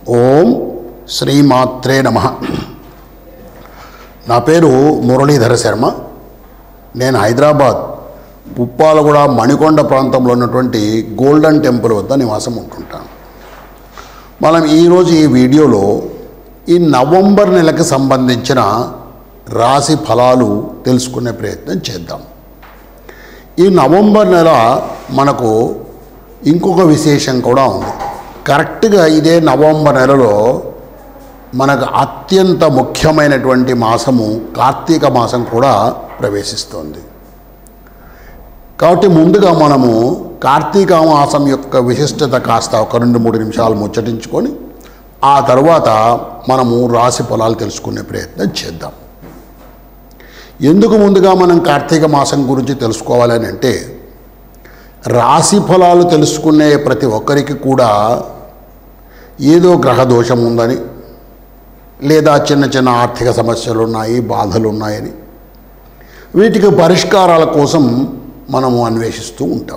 ఓం శ్రీమాత్రే నమ నా పేరు మురళీధర శర్మ నేను హైదరాబాద్ పుప్పాలగూడ మణికొండ ప్రాంతంలో ఉన్నటువంటి గోల్డెన్ టెంపుల్ వద్ద నివాసం ఉంటుంటాను మనం ఈరోజు ఈ వీడియోలో ఈ నవంబర్ నెలకు సంబంధించిన రాశి ఫలాలు తెలుసుకునే ప్రయత్నం చేద్దాం ఈ నవంబర్ నెల మనకు ఇంకొక విశేషం కూడా ఉంది కరెక్ట్గా ఇదే నవంబర్ నెలలో మనకు అత్యంత ముఖ్యమైనటువంటి మాసము కార్తీక మాసం కూడా ప్రవేశిస్తోంది కాబట్టి ముందుగా మనము కార్తీక మాసం యొక్క విశిష్టత కాస్త ఒక రెండు మూడు నిమిషాలు ముచ్చటించుకొని ఆ తర్వాత మనము రాశి ఫలాలు తెలుసుకునే ప్రయత్నం చేద్దాం ఎందుకు ముందుగా మనం కార్తీక మాసం గురించి తెలుసుకోవాలని అంటే రాశి ఫలాలు తెలుసుకునే ప్రతి ఒక్కరికి కూడా ఏదో గ్రహ దోషం ఉందని లేదా చిన్న చిన్న ఆర్థిక సమస్యలు ఉన్నాయి బాధలు ఉన్నాయని వీటికి పరిష్కారాల కోసం మనము అన్వేషిస్తూ ఉంటాం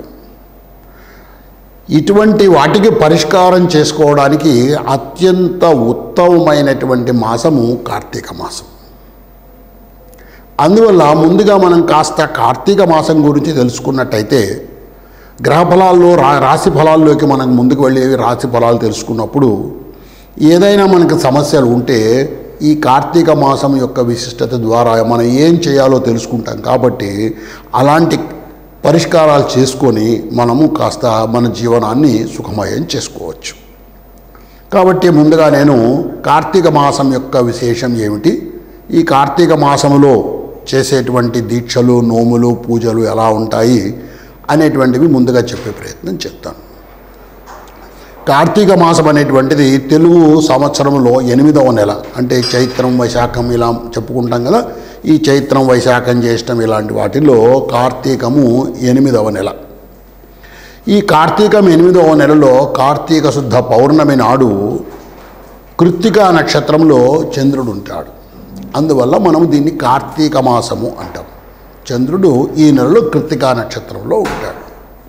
ఇటువంటి వాటికి పరిష్కారం చేసుకోవడానికి అత్యంత ఉత్తమమైనటువంటి మాసము కార్తీక మాసం అందువల్ల ముందుగా మనం కాస్త కార్తీక మాసం గురించి తెలుసుకున్నట్టయితే గ్రహ ఫలాల్లో రా రాశి ఫలాల్లోకి మనం ముందుకు వెళ్ళి రాశి ఫలాలు తెలుసుకున్నప్పుడు ఏదైనా మనకు సమస్యలు ఉంటే ఈ కార్తీక మాసం యొక్క విశిష్టత ద్వారా మనం ఏం చేయాలో తెలుసుకుంటాం కాబట్టి అలాంటి పరిష్కారాలు చేసుకొని మనము కాస్త మన జీవనాన్ని సుఖమయం చేసుకోవచ్చు కాబట్టి ముందుగా నేను కార్తీక మాసం యొక్క విశేషం ఏమిటి ఈ కార్తీక మాసములో చేసేటువంటి దీక్షలు నోములు పూజలు ఎలా ఉంటాయి అనేటువంటివి ముందుగా చెప్పే ప్రయత్నం చేస్తాను కార్తీక మాసం అనేటువంటిది తెలుగు సంవత్సరంలో ఎనిమిదవ నెల అంటే చైత్రం వైశాఖం ఇలా చెప్పుకుంటాం కదా ఈ చైత్రం వైశాఖం జ్యేష్టం ఇలాంటి వాటిల్లో కార్తీకము ఎనిమిదవ నెల ఈ కార్తీకం ఎనిమిదవ నెలలో కార్తీక శుద్ధ పౌర్ణమి నాడు కృత్తికా నక్షత్రంలో చంద్రుడు ఉంటాడు అందువల్ల మనం దీన్ని కార్తీక మాసము అంటాం చంద్రుడు ఈ నెలలో కృత్తికా నక్షత్రంలో ఉంటాడు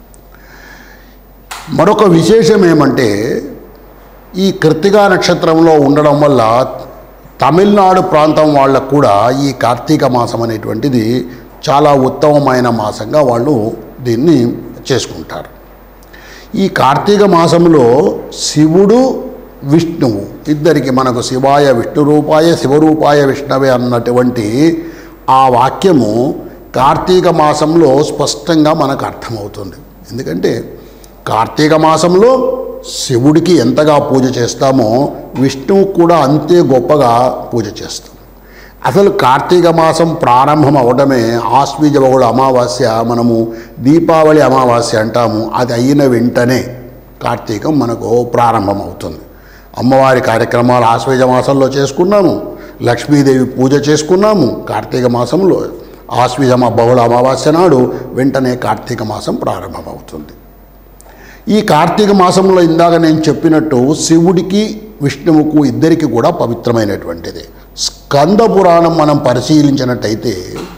మరొక విశేషం ఏమంటే ఈ కృత్తికా నక్షత్రంలో ఉండడం వల్ల తమిళనాడు ప్రాంతం వాళ్ళకు కూడా ఈ కార్తీక మాసం అనేటువంటిది చాలా ఉత్తమమైన మాసంగా వాళ్ళు దీన్ని చేసుకుంటారు ఈ కార్తీక మాసంలో శివుడు విష్ణువు ఇద్దరికి మనకు శివాయ విష్ణు రూపాయ శివరూపాయ విష్ణవే అన్నటువంటి ఆ వాక్యము కార్తీక మాసంలో స్పష్టంగా మనకు అర్థమవుతుంది ఎందుకంటే కార్తీక మాసంలో శివుడికి ఎంతగా పూజ చేస్తామో విష్ణువు కూడా అంతే గొప్పగా పూజ చేస్తాం అసలు కార్తీక మాసం ప్రారంభం అవడమే ఆశ్వీజ బహుళ అమావాస్య మనము దీపావళి అమావాస్య అంటాము అది అయిన వెంటనే కార్తీకం మనకు ప్రారంభం అవుతుంది అమ్మవారి కార్యక్రమాలు ఆశ్వీజ మాసంలో చేసుకున్నాము లక్ష్మీదేవి పూజ చేసుకున్నాము కార్తీక మాసంలో ఆశ్వీజ బహుళ అమావాస్య నాడు వెంటనే కార్తీక మాసం ప్రారంభమవుతుంది ఈ కార్తీక మాసంలో ఇందాక నేను చెప్పినట్టు శివుడికి విష్ణువుకు ఇద్దరికి కూడా పవిత్రమైనటువంటిది స్కంద పురాణం మనం పరిశీలించినట్టయితే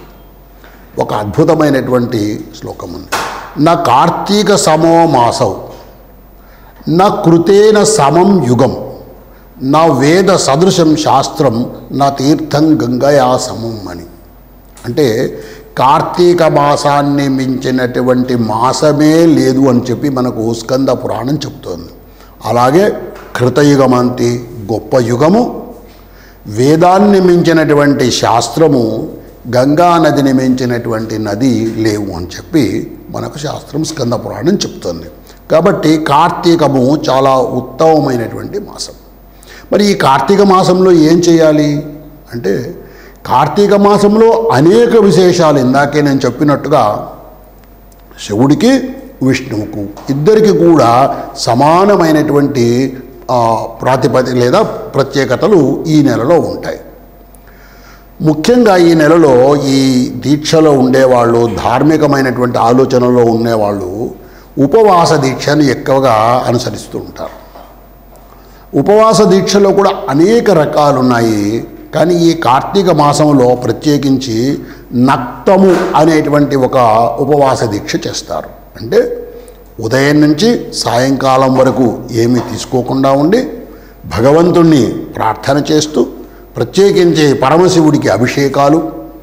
ఒక అద్భుతమైనటువంటి శ్లోకం ఉంది నా కార్తీక సమో మాసౌ నా కృతేన సమం యుగం నా వేద సదృశం శాస్త్రం నా తీర్థం గంగయా సమం అని అంటే కార్తీక మాసాన్ని మించినటువంటి మాసమే లేదు అని చెప్పి మనకు స్కంద పురాణం చెబుతోంది అలాగే కృతయుగమంతి గొప్ప యుగము వేదాన్ని మించినటువంటి శాస్త్రము గంగా నదిని మించినటువంటి నది లేవు అని చెప్పి మనకు శాస్త్రం స్కంద పురాణం చెప్తుంది కాబట్టి కార్తీకము చాలా ఉత్తమమైనటువంటి మాసం మరి ఈ కార్తీక మాసంలో ఏం చేయాలి అంటే కార్తీక మాసంలో అనేక విశేషాలు ఇందాకే నేను చెప్పినట్టుగా శివుడికి విష్ణువుకు ఇద్దరికి కూడా సమానమైనటువంటి ప్రాతిపది లేదా ప్రత్యేకతలు ఈ నెలలో ఉంటాయి ముఖ్యంగా ఈ నెలలో ఈ దీక్షలో ఉండేవాళ్ళు ధార్మికమైనటువంటి ఆలోచనలో ఉండేవాళ్ళు ఉపవాస దీక్షను ఎక్కువగా అనుసరిస్తూ ఉంటారు ఉపవాస దీక్షలో కూడా అనేక రకాలు ఉన్నాయి కానీ ఈ కార్తీక మాసంలో ప్రత్యేకించి నక్తము అనేటువంటి ఒక ఉపవాస దీక్ష చేస్తారు అంటే ఉదయం నుంచి సాయంకాలం వరకు ఏమీ తీసుకోకుండా ఉండి భగవంతుణ్ణి ప్రార్థన చేస్తూ ప్రత్యేకించి పరమశివుడికి అభిషేకాలు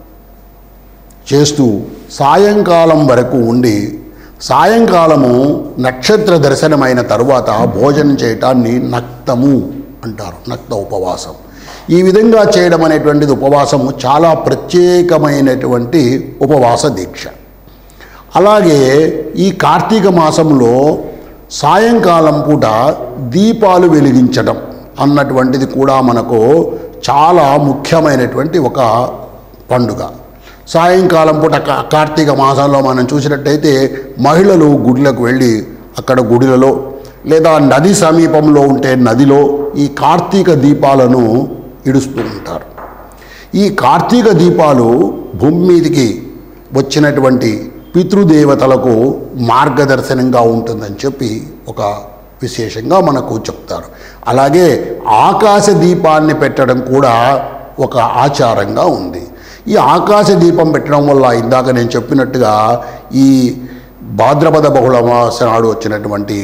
చేస్తూ సాయంకాలం వరకు ఉండి సాయంకాలము నక్షత్ర దర్శనమైన తరువాత భోజనం చేయటాన్ని నక్తము అంటారు నక్త ఉపవాసం ఈ విధంగా చేయడం అనేటువంటిది ఉపవాసము చాలా ప్రత్యేకమైనటువంటి ఉపవాస దీక్ష అలాగే ఈ కార్తీక మాసంలో సాయంకాలం పూట దీపాలు వెలిగించడం అన్నటువంటిది కూడా మనకు చాలా ముఖ్యమైనటువంటి ఒక పండుగ సాయంకాలం పూట కా- కార్తీక మాసంలో మనం చూసినట్టయితే మహిళలు గుడిలకు వెళ్ళి అక్కడ గుడిలలో లేదా నది సమీపంలో ఉంటే నదిలో ఈ కార్తీక దీపాలను ఇడుస్తూ ఉంటారు ఈ కార్తీక దీపాలు భూమి మీదికి వచ్చినటువంటి పితృదేవతలకు మార్గదర్శనంగా ఉంటుందని చెప్పి ఒక విశేషంగా మనకు చెప్తారు అలాగే ఆకాశ దీపాన్ని పెట్టడం కూడా ఒక ఆచారంగా ఉంది ఈ ఆకాశ దీపం పెట్టడం వల్ల ఇందాక నేను చెప్పినట్టుగా ఈ భాద్రపద బహుళ మాస నాడు వచ్చినటువంటి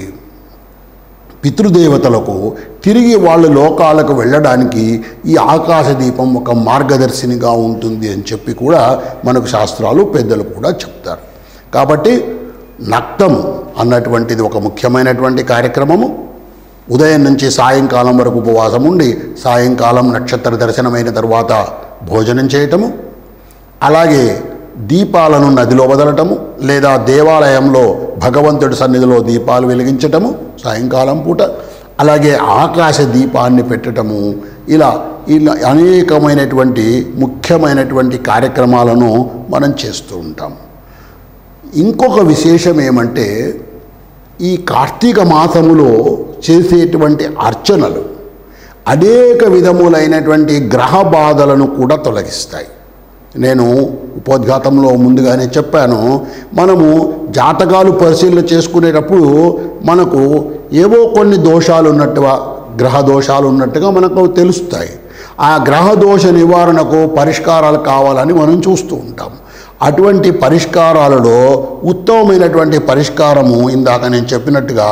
పితృదేవతలకు తిరిగి వాళ్ళ లోకాలకు వెళ్ళడానికి ఈ ఆకాశ దీపం ఒక మార్గదర్శినిగా ఉంటుంది అని చెప్పి కూడా మనకు శాస్త్రాలు పెద్దలు కూడా చెప్తారు కాబట్టి నక్తం అన్నటువంటిది ఒక ముఖ్యమైనటువంటి కార్యక్రమము ఉదయం నుంచి సాయంకాలం వరకు ఉపవాసం ఉండి సాయంకాలం నక్షత్ర దర్శనమైన తర్వాత భోజనం చేయటము అలాగే దీపాలను నదిలో వదలటము లేదా దేవాలయంలో భగవంతుడి సన్నిధిలో దీపాలు వెలిగించటము సాయంకాలం పూట అలాగే ఆకాశ దీపాన్ని పెట్టటము ఇలా ఇలా అనేకమైనటువంటి ముఖ్యమైనటువంటి కార్యక్రమాలను మనం చేస్తూ ఉంటాం ఇంకొక విశేషం ఏమంటే ఈ కార్తీక మాసములో చేసేటువంటి అర్చనలు అనేక విధములైనటువంటి గ్రహ బాధలను కూడా తొలగిస్తాయి నేను ఉపోద్ఘాతంలో ముందుగానే చెప్పాను మనము జాతకాలు పరిశీలన చేసుకునేటప్పుడు మనకు ఏవో కొన్ని దోషాలు ఉన్నట్టుగా గ్రహ దోషాలు ఉన్నట్టుగా మనకు తెలుస్తాయి ఆ గ్రహ దోష నివారణకు పరిష్కారాలు కావాలని మనం చూస్తూ ఉంటాం అటువంటి పరిష్కారాలలో ఉత్తమమైనటువంటి పరిష్కారము ఇందాక నేను చెప్పినట్టుగా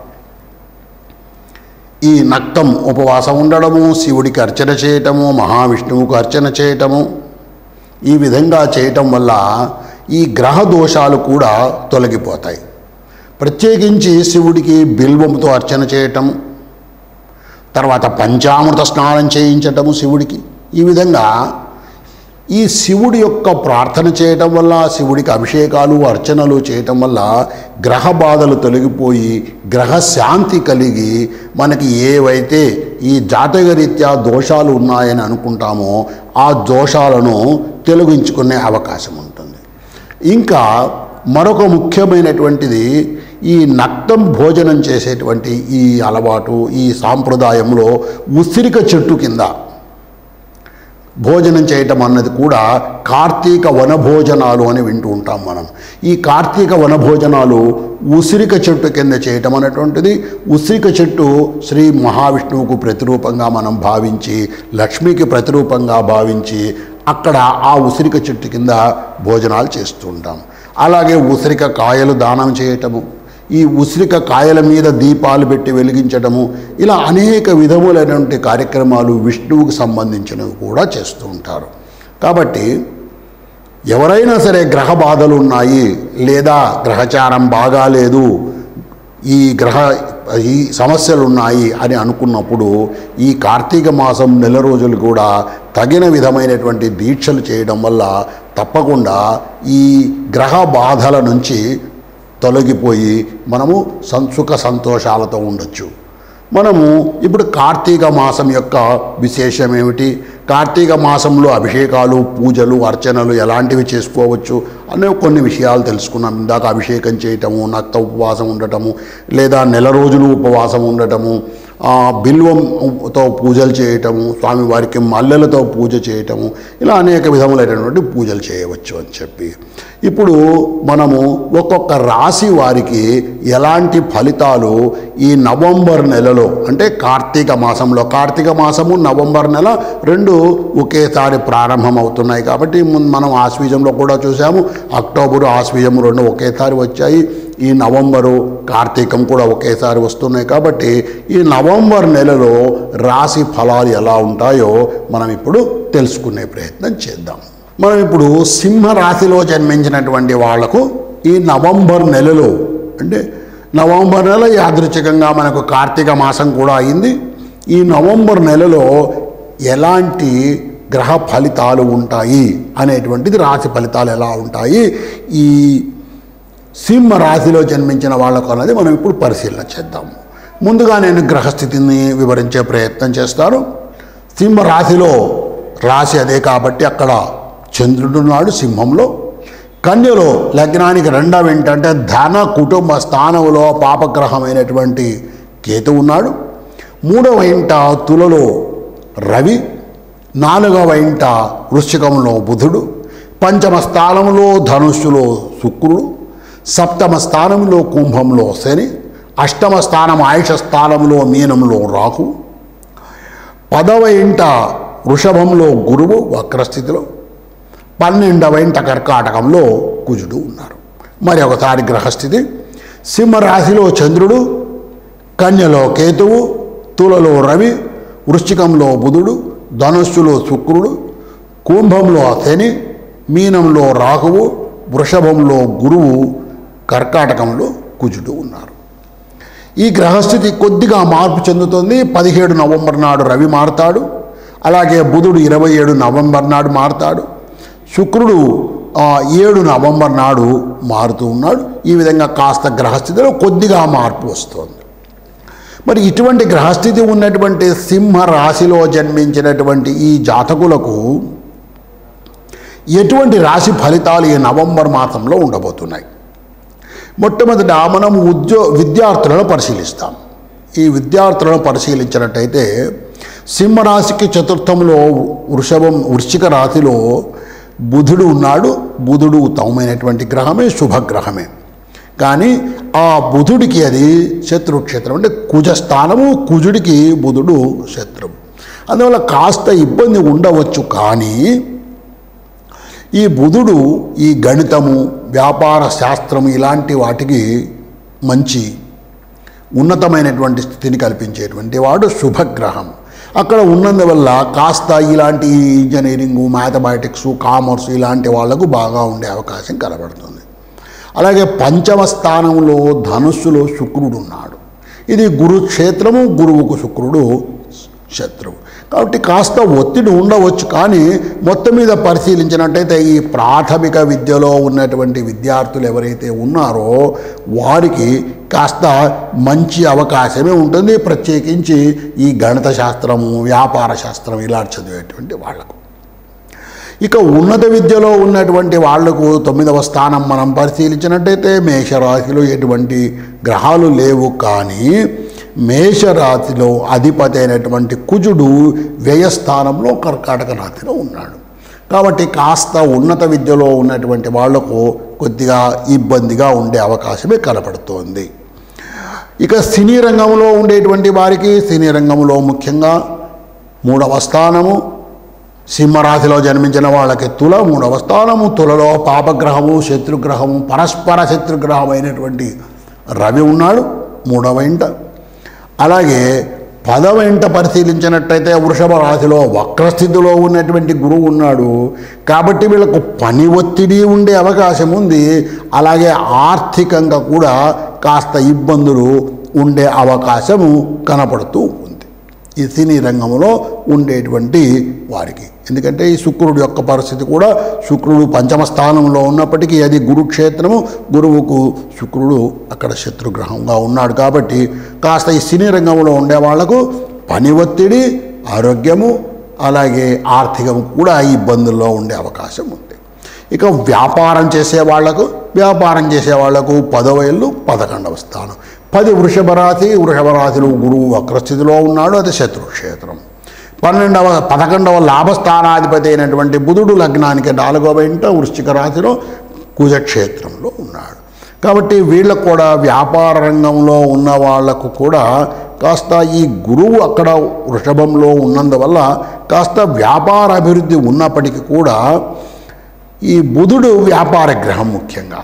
ఈ నక్తం ఉపవాసం ఉండడము శివుడికి అర్చన చేయటము మహావిష్ణువుకు అర్చన చేయటము ఈ విధంగా చేయటం వల్ల ఈ గ్రహ దోషాలు కూడా తొలగిపోతాయి ప్రత్యేకించి శివుడికి బిల్వంతో అర్చన చేయటం తర్వాత పంచామృత స్నానం చేయించటము శివుడికి ఈ విధంగా ఈ శివుడి యొక్క ప్రార్థన చేయటం వల్ల శివుడికి అభిషేకాలు అర్చనలు చేయటం వల్ల గ్రహ బాధలు తొలగిపోయి గ్రహ శాంతి కలిగి మనకి ఏవైతే ఈ జాతకరీత్యా దోషాలు ఉన్నాయని అనుకుంటామో ఆ దోషాలను తొలగించుకునే అవకాశం ఉంటుంది ఇంకా మరొక ముఖ్యమైనటువంటిది ఈ నక్తం భోజనం చేసేటువంటి ఈ అలవాటు ఈ సాంప్రదాయంలో ఉసిరిక చెట్టు కింద భోజనం చేయటం అన్నది కూడా కార్తీక వనభోజనాలు అని వింటూ ఉంటాం మనం ఈ కార్తీక వనభోజనాలు ఉసిరిక చెట్టు కింద చేయటం అనేటువంటిది ఉసిరిక చెట్టు శ్రీ మహావిష్ణువుకు ప్రతిరూపంగా మనం భావించి లక్ష్మికి ప్రతిరూపంగా భావించి అక్కడ ఆ ఉసిరిక చెట్టు కింద భోజనాలు చేస్తూ ఉంటాం అలాగే ఉసిరిక కాయలు దానం చేయటము ఈ ఉసిరిక కాయల మీద దీపాలు పెట్టి వెలిగించడము ఇలా అనేక విధములైనటువంటి కార్యక్రమాలు విష్ణువుకు సంబంధించినవి కూడా చేస్తూ ఉంటారు కాబట్టి ఎవరైనా సరే గ్రహ బాధలు ఉన్నాయి లేదా గ్రహచారం బాగాలేదు ఈ గ్రహ ఈ సమస్యలు ఉన్నాయి అని అనుకున్నప్పుడు ఈ కార్తీక మాసం నెల రోజులు కూడా తగిన విధమైనటువంటి దీక్షలు చేయడం వల్ల తప్పకుండా ఈ గ్రహ బాధల నుంచి తొలగిపోయి మనము సంసుఖ సంతోషాలతో ఉండొచ్చు మనము ఇప్పుడు కార్తీక మాసం యొక్క విశేషం ఏమిటి కార్తీక మాసంలో అభిషేకాలు పూజలు అర్చనలు ఎలాంటివి చేసుకోవచ్చు అనే కొన్ని విషయాలు తెలుసుకున్నాం ఇందాక అభిషేకం చేయటము నక్త ఉపవాసం ఉండటము లేదా నెల రోజులు ఉపవాసం ఉండటము ఆ, బిల్వంతో పూజలు చేయటము స్వామివారికి మల్లెలతో పూజ చేయటము ఇలా అనేక విధములైనటువంటి పూజలు చేయవచ్చు అని చెప్పి ఇప్పుడు మనము ఒక్కొక్క రాశి వారికి ఎలాంటి ఫలితాలు ఈ నవంబర్ నెలలో అంటే కార్తీక మాసంలో కార్తీక మాసము నవంబర్ నెల రెండు ఒకేసారి ప్రారంభం అవుతున్నాయి కాబట్టి ముం- మనం ఆశ్వీజంలో కూడా చూసాము అక్టోబరు ఆశ్వీజం రెండు ఒకేసారి వచ్చాయి ఈ నవంబరు కార్తీకం కూడా ఒకేసారి వస్తున్నాయి కాబట్టి ఈ నవంబర్ నెలలో రాశి ఫలాలు ఎలా ఉంటాయో మనం ఇప్పుడు తెలుసుకునే ప్రయత్నం చేద్దాం మనం ఇప్పుడు సింహ రాశిలో జన్మించినటువంటి వాళ్లకు ఈ నవంబర్ నెలలో అంటే నవంబర్ నెల యాదృచ్ఛికంగా మనకు కార్తీక మాసం కూడా అయింది ఈ నవంబర్ నెలలో ఎలాంటి గ్రహ ఫలితాలు ఉంటాయి అనేటువంటిది రాశి ఫలితాలు ఎలా ఉంటాయి ఈ సింహ రాశిలో జన్మించిన వాళ్ళకు అన్నది మనం ఇప్పుడు పరిశీలన చేద్దాం ముందుగా నేను గ్రహస్థితిని వివరించే ప్రయత్నం చేస్తాను సింహ రాశిలో రాశి అదే కాబట్టి అక్కడ చంద్రుడున్నాడు సింహంలో కన్యలో లగ్నానికి రెండవ ఏంటంటే ధన కుటుంబ స్థానంలో పాపగ్రహమైనటువంటి కేతు ఉన్నాడు మూడవ ఇంట తులలో రవి నాలుగవ ఇంట వృశ్చికంలో బుధుడు పంచమ స్థానంలో ధనుస్సులో శుక్రుడు సప్తమ స్థానంలో కుంభంలో శని అష్టమ స్థానం ఆయుష స్థానంలో మీనంలో రాహు పదవ ఇంట వృషభంలో గురువు వక్రస్థితిలో పన్నెండవ ఇంట కర్కాటకంలో కుజుడు ఉన్నారు మరి ఒకసారి గ్రహస్థితి సింహరాశిలో చంద్రుడు కన్యలో కేతువు తులలో రవి వృశ్చికంలో బుధుడు ధనుస్సులో శుక్రుడు కుంభంలో శని మీనంలో రాహువు వృషభంలో గురువు కర్కాటకంలో కుజుడు ఉన్నారు ఈ గ్రహస్థితి కొద్దిగా మార్పు చెందుతుంది పదిహేడు నవంబర్ నాడు రవి మారతాడు అలాగే బుధుడు ఇరవై ఏడు నవంబర్ నాడు మారతాడు శుక్రుడు ఆ, ఏడు నవంబర్ నాడు మారుతూ ఉన్నాడు ఈ విధంగా కాస్త గ్రహస్థితిలో కొద్దిగా మార్పు వస్తుంది మరి ఇటువంటి గ్రహస్థితి ఉన్నటువంటి సింహ రాశిలో జన్మించినటువంటి ఈ జాతకులకు ఎటువంటి రాశి ఫలితాలు ఈ నవంబర్ మాసంలో ఉండబోతున్నాయి మొట్టమొదట మనం ఉద్యో విద్యార్థులను పరిశీలిస్తాం ఈ విద్యార్థులను పరిశీలించినట్టయితే సింహరాశికి చతుర్థంలో వృషభం వృశ్చిక రాశిలో బుధుడు ఉన్నాడు బుధుడు ఉత్తమమైనటువంటి గ్రహమే శుభగ్రహమే కానీ ఆ బుధుడికి అది శత్రుక్షేత్రం అంటే కుజస్థానము కుజుడికి బుధుడు శత్రువు అందువల్ల కాస్త ఇబ్బంది ఉండవచ్చు కానీ ఈ బుధుడు ఈ గణితము వ్యాపార శాస్త్రము ఇలాంటి వాటికి మంచి ఉన్నతమైనటువంటి స్థితిని కల్పించేటువంటి వాడు శుభగ్రహం అక్కడ ఉన్నందువల్ల కాస్త ఇలాంటి ఇంజనీరింగు మ్యాథమెటిక్స్ కామర్స్ ఇలాంటి వాళ్లకు బాగా ఉండే అవకాశం కనబడుతుంది అలాగే పంచమ స్థానంలో ధనుస్సులో శుక్రుడు ఉన్నాడు ఇది గురుక్షేత్రము గురువుకు శుక్రుడు శత్రువు కాబట్టి కాస్త ఒత్తిడి ఉండవచ్చు కానీ మొత్తం మీద పరిశీలించినట్టయితే ఈ ప్రాథమిక విద్యలో ఉన్నటువంటి విద్యార్థులు ఎవరైతే ఉన్నారో వారికి కాస్త మంచి అవకాశమే ఉంటుంది ప్రత్యేకించి ఈ గణిత శాస్త్రము వ్యాపార శాస్త్రం ఇలా చదివేటువంటి వాళ్లకు ఇక ఉన్నత విద్యలో ఉన్నటువంటి వాళ్లకు తొమ్మిదవ స్థానం మనం పరిశీలించినట్టయితే మేషరాశిలో ఎటువంటి గ్రహాలు లేవు కానీ మేషరాశిలో అధిపతి అయినటువంటి కుజుడు వ్యయస్థానంలో కర్కాటక రాశిలో ఉన్నాడు కాబట్టి కాస్త ఉన్నత విద్యలో ఉన్నటువంటి వాళ్లకు కొద్దిగా ఇబ్బందిగా ఉండే అవకాశమే కనపడుతోంది ఇక సినీ రంగంలో ఉండేటువంటి వారికి సినీ రంగంలో ముఖ్యంగా మూడవ స్థానము సింహరాశిలో జన్మించిన వాళ్ళకి తుల మూడవ స్థానము తులలో పాపగ్రహము శత్రుగ్రహము పరస్పర శత్రుగ్రహం అయినటువంటి రవి ఉన్నాడు మూడవ ఇంట అలాగే పదవ ఇంట పరిశీలించినట్టయితే వృషభ రాశిలో వక్రస్థితిలో ఉన్నటువంటి గురువు ఉన్నాడు కాబట్టి వీళ్ళకు పని ఒత్తిడి ఉండే అవకాశం ఉంది అలాగే ఆర్థికంగా కూడా కాస్త ఇబ్బందులు ఉండే అవకాశము కనపడుతూ ఉంది ఈ సినీ రంగంలో ఉండేటువంటి వారికి ఎందుకంటే ఈ శుక్రుడు యొక్క పరిస్థితి కూడా శుక్రుడు పంచమ స్థానంలో ఉన్నప్పటికీ అది గురుక్షేత్రము గురువుకు శుక్రుడు అక్కడ శత్రుగ్రహంగా ఉన్నాడు కాబట్టి కాస్త ఈ సినీ రంగంలో ఉండే వాళ్లకు పని ఒత్తిడి ఆరోగ్యము అలాగే ఆర్థికము కూడా ఈ ఇబ్బందుల్లో ఉండే అవకాశం ఉంది ఇక వ్యాపారం చేసే వాళ్లకు వ్యాపారం చేసే వాళ్లకు పదవ ఇల్లు పదకొండవ స్థానం పది వృషభ రాశి వృషభ రాశిలో గురువు వక్రస్థితిలో ఉన్నాడు అది శత్రుక్షేత్రం పన్నెండవ పదకొండవ లాభస్థానాధిపతి అయినటువంటి బుధుడు లగ్నానికి నాలుగవ ఇంట వృశ్చిక రాశిలో కుజక్షేత్రంలో ఉన్నాడు కాబట్టి వీళ్ళకు కూడా వ్యాపార రంగంలో ఉన్న వాళ్లకు కూడా కాస్త ఈ గురువు అక్కడ వృషభంలో ఉన్నందువల్ల కాస్త వ్యాపార అభివృద్ధి ఉన్నప్పటికీ కూడా ఈ బుధుడు వ్యాపార గ్రహం ముఖ్యంగా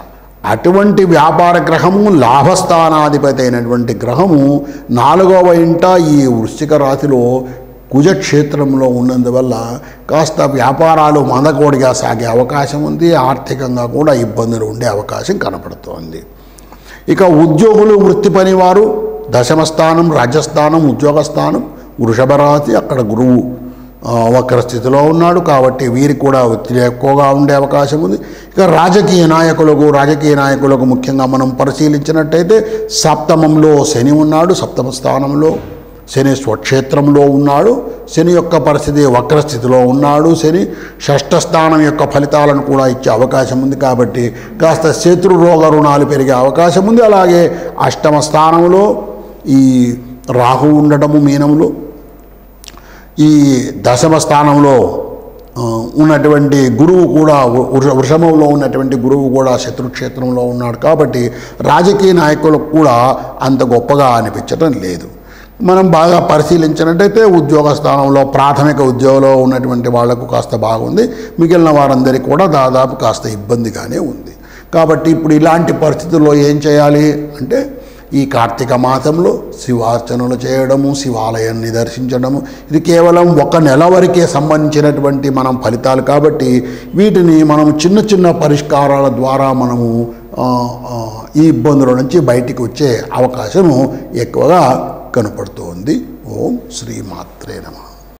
అటువంటి వ్యాపార గ్రహము లాభస్థానాధిపతి అయినటువంటి గ్రహము నాలుగవ ఇంట ఈ వృశ్చిక రాశిలో కుజక్షేత్రంలో ఉన్నందువల్ల కాస్త వ్యాపారాలు మందకోడిగా సాగే అవకాశం ఉంది ఆర్థికంగా కూడా ఇబ్బందులు ఉండే అవకాశం కనపడుతోంది ఇక ఉద్యోగులు వృత్తి పనివారు దశమ స్థానం రాజ్యస్థానం ఉద్యోగ స్థానం వృషభ రాశి అక్కడ గురువు ఆ, వక్ర స్థితిలో ఉన్నాడు కాబట్టి వీరికి కూడా ఒత్తిడి ఎక్కువగా ఉండే అవకాశం ఉంది ఇక రాజకీయ నాయకులకు రాజకీయ నాయకులకు ముఖ్యంగా మనం పరిశీలించినట్టయితే సప్తమంలో శని ఉన్నాడు సప్తమ స్థానంలో శని స్వక్షేత్రంలో ఉన్నాడు శని యొక్క పరిస్థితి వక్రస్థితిలో ఉన్నాడు శని షష్ఠ స్థానం యొక్క ఫలితాలను కూడా ఇచ్చే అవకాశం ఉంది కాబట్టి కాస్త శత్రు రోగ రుణాలు పెరిగే అవకాశం ఉంది అలాగే అష్టమ స్థానంలో ఈ రాహు ఉండటము మీనంలో ఈ దశమ స్థానంలో ఆ, ఉన్నటువంటి గురువు కూడా వృష వృషభంలో ఉన్నటువంటి గురువు కూడా శత్రుక్షేత్రంలో ఉన్నాడు కాబట్టి రాజకీయ నాయకులకు కూడా అంత గొప్పగా అనిపించడం లేదు మనం బాగా పరిశీలించినట్టయితే ఉద్యోగ స్థానంలో ప్రాథమిక ఉద్యోగంలో ఉన్నటువంటి వాళ్లకు కాస్త బాగుంది మిగిలిన వారందరికీ కూడా దాదాపు కాస్త ఇబ్బందిగానే ఉంది కాబట్టి ఇప్పుడు ఇలాంటి పరిస్థితుల్లో ఏం చేయాలి అంటే ఈ కార్తీక మాసంలో శివార్చనలు చేయడము శివాలయాన్ని దర్శించడము ఇది కేవలం ఒక నెల వరకే సంబంధించినటువంటి మనం ఫలితాలు కాబట్టి వీటిని మనం చిన్న చిన్న పరిష్కారాల ద్వారా మనము ఆ, ఆ, ఈ ఇబ్బందుల నుంచి బయటికి వచ్చే అవకాశము ఎక్కువగా కనపడుతోంది ఓం శ్రీమాత్రే నమ